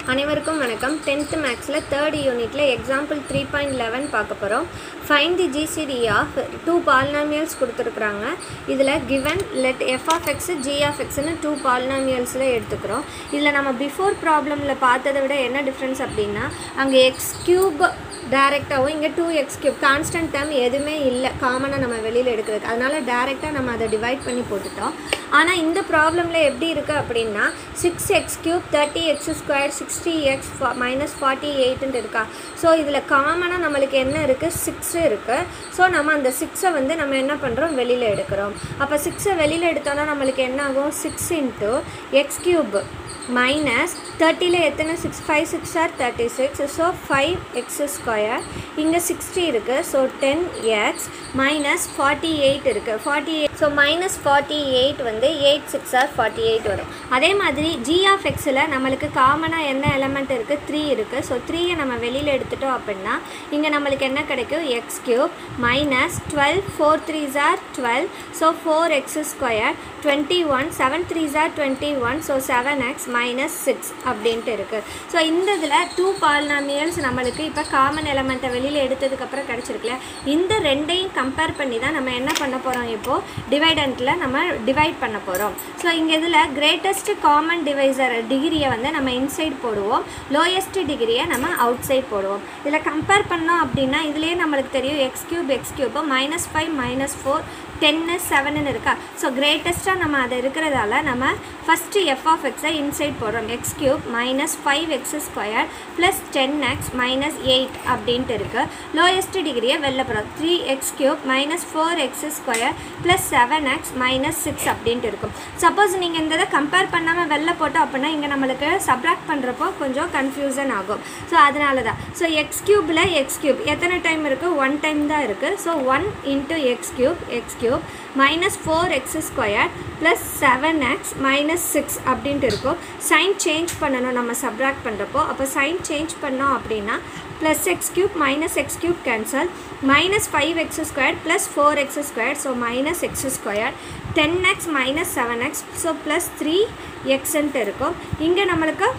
அனைவருக்கும் வணக்கம் டென்த்து மேக்ஸில் தேர்ட் யூனிட்டில் எக்ஸாம்பிள் த்ரீ பாயிண்ட் லெவன் பார்க்க போகிறோம் find the GCD of two பாலினாமியல்ஸ் கொடுத்துருக்குறாங்க இதில் given let f of x g of எக்ஸ்னு டூ பாலினாமியல்ஸில் எடுத்துக்கிறோம் இதில் நம்ம பிஃபோர் ப்ராப்ளமில் பார்த்ததை விட என்ன டிஃப்ரென்ஸ் அப்படின்னா அங்கே எக்ஸ் கியூப் டேரெக்டாகவும் இங்கே two x cube constant term எதுவுமே இல்லை காமனாக நம்ம வெளியில் எடுக்கிறதுக்கு அதனால் டேரெக்டாக நம்ம அதை டிவைட் பண்ணி போட்டுட்டோம் ஆனால் இந்த ப்ராப்ளமில் எப்படி இருக்குது அப்படின்னா six x cube thirty x square sixty x minus forty எயிட்டுன்ட்டு இருக்கா ஸோ இதில் காமனாக நம்மளுக்கு என்ன இருக்குது சிக்ஸு இருக்குது ஸோ நம்ம அந்த சிக்ஸை வந்து நம்ம என்ன பண்ணுறோம் வெளியில் எடுக்கிறோம் அப்போ சிக்ஸை வெளியில் எடுத்தோன்னா நம்மளுக்கு என்ன ஆகும் six into x cube minus தேர்ட்டியில் எத்தனை six five six are thirty six so five x square இங்கே சிக்ஸ்டி இருக்குது so ten x minus forty eight இருக்குது forty eight so minus forty eight வந்து eight six are forty eight வரும் அதே மாதிரி G of எக்ஸில் நம்மளுக்கு காமனாக என்ன எலமெண்ட் இருக்குது த்ரீ இருக்குது ஸோ த்ரீயை நம்ம வெளியில் எடுத்துட்டோம் அப்படின்னா இங்கே நம்மளுக்கு என்ன கிடைக்கும் x cube minus twelve four three are twelve so four x square twenty one seven three are twenty one so seven x minus six அப்படின்ட்டு இருக்குது ஸோ இந்த இதில் டூ பாலினாமியல்ஸ் நம்மளுக்கு இப்போ காமன் எலமெண்ட்டை வெளியில் எடுத்ததுக்கப்புறம் கிடச்சிருக்குல்ல இந்த ரெண்டையும் கம்பேர் பண்ணி தான் நம்ம என்ன பண்ண போகிறோம் இப்போது டிவைடண்ட்டில் நம்ம டிவைட் பண்ண போகிறோம் ஸோ இங்கே இதில் கிரேட்டஸ்ட் காமன் டிவைசர் டிகிரியை வந்து நம்ம இன்சைட் போடுவோம் லோயஸ்ட் டிகிரியை நம்ம அவுட் சைட் போடுவோம் இதில் கம்பேர் பண்ணோம் அப்படின்னா இதுலேயே நம்மளுக்கு தெரியும் x cube x cube minus five minus four டென்னு செவனுன்னு இருக்கா ஸோ கிரேட்டஸ்ட்டாக நம்ம அது இருக்கிறதால நம்ம ஃபஸ்ட்டு எஃப் ஆஃப் எக்ஸை இன்சைட் போடுறோம் x cube minus five x square plus ten x minus eight அப்படின்ட்டு இருக்குது லோயஸ்ட் டிகிரியை வெளில போகிறோம் three x cube minus four x square plus seven x minus six அப்படின்ட்டு இருக்கும் சப்போஸ் நீங்கள் இந்த இதை கம்பேர் பண்ணாமல் வெளில போட்டோம் அப்படின்னா இங்கே நம்மளுக்கு சப்ராக்ட் பண்ணுறப்போ கொஞ்சம் கன்ஃபியூசன் ஆகும் ஸோ அதனால தான் ஸோ எக்ஸ் கியூப்பில் எக்ஸ் கியூப் எத்தனை டைம் இருக்குது ஒன் டைம் தான் இருக்குது so one into x cube x cube minus four x square plus seven x minus six அப்படின்ட்டு இருக்கும் சைன் சேஞ்ச் பண்ணணும் நம்ம சப்ராக்ட் பண்ணுறப்போ அப்போ சைன் சேஞ்ச் பண்ணோம் அப்படின்னா plus x cube minus x cube cancel minus five x square plus four x square so minus x square ten x minus seven x so plus three எக்ஸ்ன்ட்டு இருக்கும் இங்கே நம்மளுக்கு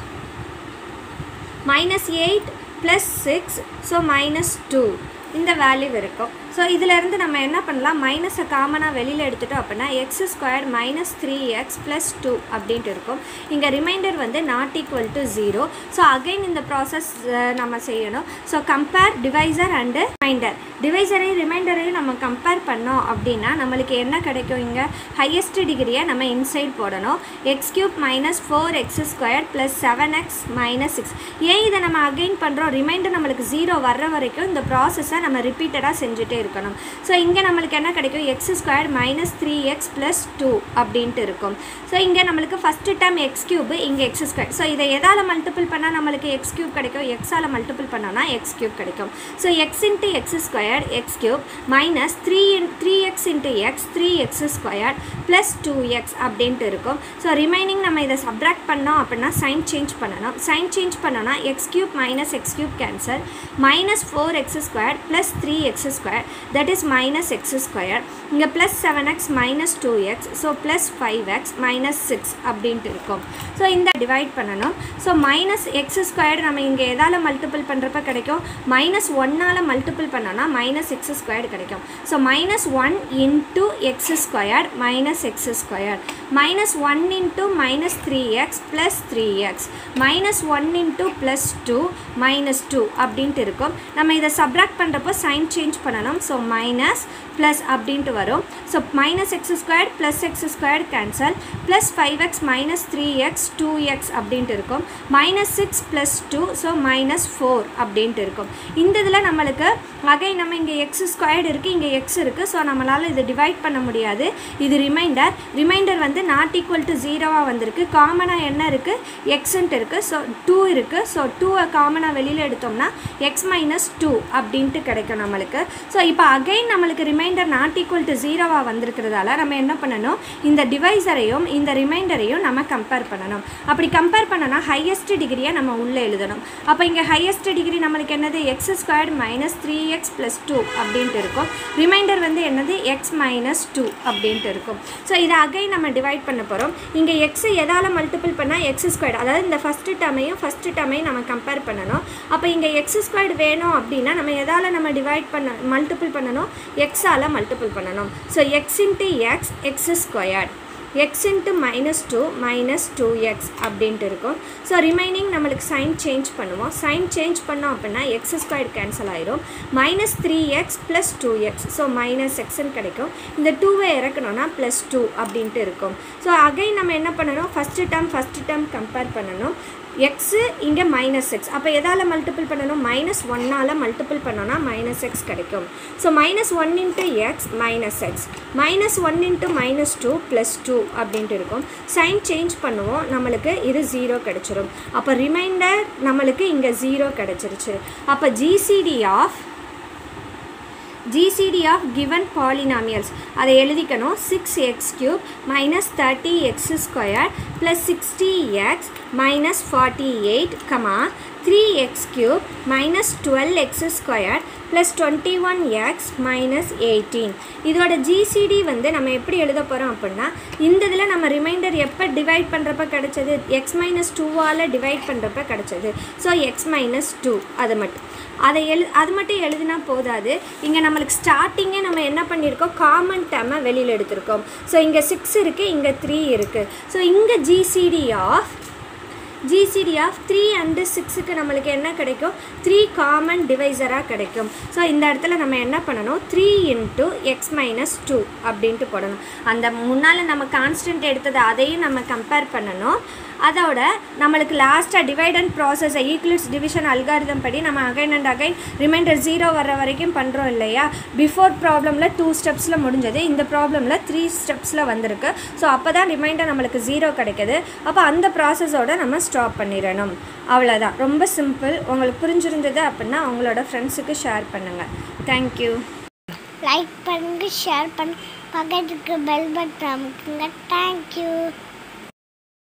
minus eight plus six so minus two இந்த value இருக்கும் so இதிலேருந்து நம்ம என்ன பண்ணலாம் மைனஸை காமனாக வெளியில் எடுத்துட்டோம் அப்படின்னா x square minus three x plus two அப்படின்ட்டு இருக்கும் இங்கே ரிமைண்டர் வந்து not equal to zero so again இந்த ப்ராசஸ் நம்ம செய்யணும் so compare divisor and remainder டிவைசரையும் ரிமைண்டரையும் நம்ம கம்பேர் பண்ணோம் அப்படின்னா நம்மளுக்கு என்ன கிடைக்கும் இங்கே ஹையஸ்ட் டிகிரியை நம்ம இன்சைட் போடணும் x cube minus four x square plus seven x minus six ஏன் இதை நம்ம அகைன் பண்ணுறோம் ரிமைண்டர் நம்மளுக்கு ஜீரோ வர்ற வரைக்கும் இந்த ப்ராசஸை நம்ம ரிப்பீட்டடாக செஞ்சுட்டே இருக்கணும் ஸோ இங்கே நம்மளுக்கு என்ன கிடைக்கும் x square minus three x plus two அப்படின்ட்டு இருக்கும் ஸோ இங்கே நம்மளுக்கு ஃபஸ்ட்டு டைம் எக்ஸ் கியூப் இங்கே எக்ஸ் ஸ்கொயர் ஸோ இதை எதால் மல்டிபிள் பண்ணால் நம்மளுக்கு எக்ஸ் கியூப் கிடைக்கும் எக்ஸால் மல்டிபிள் பண்ணோன்னா எக்ஸ் கியூப் கிடைக்கும் so x into x square x cube minus three in three x into x three x square plus two x அப்படின்ட்டு இருக்கும் ஸோ ரிமைனிங் நம்ம இதை சப்ராக்ட் பண்ணோம் அப்படின்னா சைன் சேஞ்ச் பண்ணணும் சைன் சேஞ்ச் பண்ணோன்னா x cube minus x cube cancel minus four x square plus three x square that is minus x square இங்கே plus seven x minus two x so plus five x minus six அப்படின்ட்டு இருக்கும் so இந்த divide பண்ணணும் so minus x square நம்ம இங்கே எதால் multiple பண்ணுறப்ப கிடைக்கும் மைனஸ் ஒன்னால் மல்டிபிள் பண்ணோன்னா மைனஸ் எக்ஸ் ஸ்கொயர் கிடைக்கும் so minus one into x square minus x square minus one into minus three x plus three x minus one into plus two minus two அப்படின்ட்டு இருக்கும் நம்ம இதை subtract பண்ணுறப்போ sign change பண்ணணும் so minus plus அப்படின்ட்டு வரும் so minus x square plus x square cancel plus five x minus three x two x அப்படின்ட்டு இருக்கும் minus six plus two so minus four அப்படின்ட்டு இருக்கும் இந்த இதில் நம்மளுக்கு அகை நம்ம இங்கே எக்ஸ் ஸ்கொயர்டு இருக்குது இங்கே எக்ஸ் இருக்குது ஸோ நம்மளால் இதை டிவைட் பண்ண முடியாது இது ரிமைண்டர் ரிமைண்டர் வந்து நாட் ஈக்குவல் டு ஜீரோவாக வந்திருக்கு காமனாக என்ன இருக்குது எக்ஸுன்ட்டு இருக்குது ஸோ டூ இருக்குது ஸோ டூவை காமனாக வெளியில் எடுத்தோம்னா எக்ஸ் மைனஸ் டூ அப்படின்ட்டு கிடைக்கும் நம்மளுக்கு ஸோ இப்போ அகைன் நம்மளுக்கு ரிமைண்டர் நாட் ஈக்குவல் டு ஜீரோவாக வந்திருக்கிறதால நம்ம என்ன பண்ணணும் இந்த டிவைசரையும் இந்த ரிமைண்டரையும் நம்ம கம்பேர் பண்ணணும் அப்படி கம்பேர் பண்ணனா ஹையஸ்ட் டிகிரியை நம்ம உள்ளே எழுதணும் அப்போ இங்கே ஹையஸ்ட் டிகிரி நம்மளுக்கு என்னது x squared minus three x plus two அப்படின்ட்டு இருக்கும் ரிமைண்டர் வந்து என்னது எக்ஸ் மைனஸ் டூ அப்படின்ட்டு இருக்கும் ஸோ இதை அகைன் நம்ம டிவைட் பண்ண போகிறோம் இங்கே எக்ஸை எதால் மல்டிபிள் பண்ணால் எக்ஸ் ஸ்கொயர்ட் அதாவது இந்த ஃபஸ்ட்டு டேர்மையும் ஃபஸ்ட்டு டேர்மையும் நம்ம கம்பேர் பண்ணணும் அப்போ இங்கே எக்ஸ் ஸ்கொயர்டு வேணும் அப்படின்னா நம்ம எதால் நம்ம டிவைட் பண்ண மல்டிபிள் பண்ணணும் எக்ஸால் மல்டிபிள் பண்ணணும் so x into x x squared x into minus two minus two x அப்படின்ட்டு இருக்கும் ஸோ ரிமைனிங் நம்மளுக்கு சைன் சேஞ்ச் பண்ணுவோம் சைன் சேஞ்ச் பண்ணோம் அப்படின்னா எக்ஸ் ஸ்கொயர் கேன்சல் ஆயிரும் minus three x plus two x so minus எக்ஸ்ன்னு கிடைக்கும் இந்த டூவை இறக்கணும்னா ப்ளஸ் டூ அப்படின்ட்டு இருக்கும் ஸோ அகைன் நம்ம என்ன பண்ணணும் first term first term compare பண்ணணும் எக்ஸு இங்கே மைனஸ் எக்ஸ் அப்போ எதால் மல்டிபிள் பண்ணணும் மைனஸ் ஒன்னால் மல்டிபிள் பண்ணோன்னா மைனஸ் எக்ஸ் கிடைக்கும் so minus one into x minus x minus one into minus two plus two அப்படின்ட்டு இருக்கும் சைன் சேஞ்ச் பண்ணுவோம் நம்மளுக்கு இது ஜீரோ கிடச்சிரும் அப்போ ரிமைண்டர் நம்மளுக்கு இங்கே ஜீரோ கிடச்சிருச்சு அப்போ GCD of GCD of given polynomials அதை எழுதிக்கணும் six x cube minus thirty x square plus sixty x minus forty eight comma three x cube minus twelve x square plus twenty one x minus eighteen இதோட GCD வந்து நம்ம எப்படி எழுத போகிறோம் அப்படின்னா இந்த இதில் நம்ம ரிமைண்டர் எப்போ டிவைட் பண்ணுறப்ப கிடச்சது எக்ஸ் மைனஸ் டூவால் டிவைட் பண்ணுறப்ப கிடச்சது ஸோ எக்ஸ் மைனஸ் டூ அது மட்டும் அதை எழு அது மட்டும் எழுதினா போதாது இங்கே நம்மளுக்கு ஸ்டார்டிங்கே நம்ம என்ன பண்ணியிருக்கோம் காமன் டேமை வெளியில் எடுத்திருக்கோம் ஸோ இங்கே சிக்ஸ் இருக்குது இங்கே த்ரீ இருக்குது ஸோ இங்கே GCD of GCD of three and சிக்ஸுக்கு நம்மளுக்கு என்ன கிடைக்கும் த்ரீ காமன் டிவைசராக கிடைக்கும் ஸோ இந்த இடத்துல நம்ம என்ன பண்ணணும் three into x minus two அப்படின்ட்டு போடணும் அந்த முன்னால் நம்ம கான்ஸ்டன்ட் எடுத்தது அதையும் நம்ம கம்பேர் பண்ணணும் அதோட நம்மளுக்கு லாஸ்ட்டாக டிவைட் அண்ட் ப்ராசஸை ஈக்குவல்ஸ் டிவிஷன் அல்காரிதம் படி நம்ம again and again remainder zero வர்ற வரைக்கும் பண்ணுறோம் இல்லையா பிஃபோர் ப்ராப்ளமில் டூ ஸ்டெப்ஸில் முடிஞ்சது இந்த ப்ராப்ளமில் த்ரீ ஸ்டெப்ஸில் வந்திருக்கு ஸோ அப்போ தான் ரிமைண்டர் நம்மளுக்கு ஜீரோ கிடைக்குது அப்போ அந்த ப்ராசஸோட நம்ம ஸ்டாப் பண்ணிடணும் அவ்வளோதான் ரொம்ப சிம்பிள் உங்களுக்கு புரிஞ்சிருந்தது அப்படின்னா உங்களோட ஃப்ரெண்ட்ஸுக்கு ஷேர் பண்ணுங்கள் தேங்க்யூ லைக் பண்ணுங்க ஷேர் பண்ணுங்க பக்கத்துக்கு பெல் பட்டன் அமுக்குங்க தேங்க்யூ